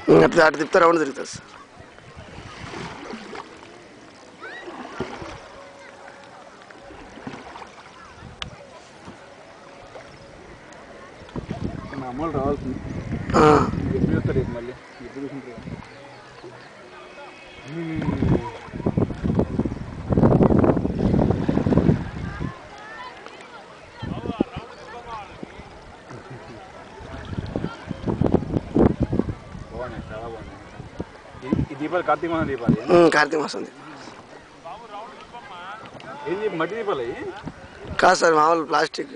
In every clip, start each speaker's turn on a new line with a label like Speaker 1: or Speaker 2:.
Speaker 1: అట్లా అటు తిప్పుతా రౌండ్ తిరుగుతుంది సార్
Speaker 2: మా అమ్మోళ్ళు రావాల్సింది
Speaker 1: ఆ,
Speaker 2: ఎప్పుడు చూస్తారు రేపు మళ్ళీ ఎప్పుడు చూసుకుంటారు బాగున్నాయి చాలా బాగున్నాయి ఈ- ఈ దీపాలు కార్తీక మాసం దీపాలు
Speaker 1: ఉమ్, కార్తీక మాసం ఉంది
Speaker 2: ఏం దీపం మట్టి దీపాలు అవి
Speaker 1: కాదు సార్ మామూలు ప్లాస్టిక్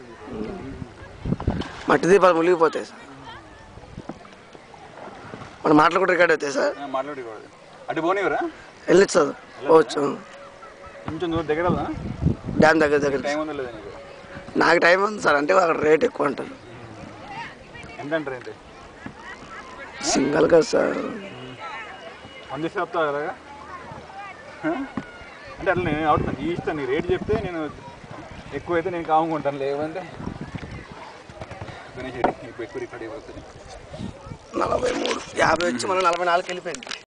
Speaker 1: మట్టి దీపాలు మునిగిపోతాయి సార్ మన మాటలు కూడా రికార్డ్ అవుతాయి సార్
Speaker 2: మాట్లాడకూడదు అటు పోనీవరా
Speaker 1: వెళ్ళొచ్చు సార్ పోవచ్చు
Speaker 2: కొంచెం దూరం దగ్గర వెళ్దాం?
Speaker 1: డ్యామ్ దగ్గర దగ్గర
Speaker 2: టైం ఉందో లేదా నీకు
Speaker 1: నాకు టైం ఉంది సార్ అంటే అక్కడ రేట్ ఎక్కువ అంటారు
Speaker 2: ఎంత అంటారు ఏంటి
Speaker 1: సింగల్ కదా సార్
Speaker 2: అందిస్తే వస్తావు కదా హ? అంటే అట్లా నేను అవుట్ ఈ ఇస్తాను నీ రేట్ చెప్తే నేను ఎక్కువైతే నేను కాముకుంటాను లేవంటే గణేష్ రెడ్డి ఇప్పుడు ఎక్కువ రికార్డ్ అయిపోతుంది
Speaker 1: నలభై మూడు యాభై వచ్చి మనం నలభై నాలుగు వెళ్ళిపోయింది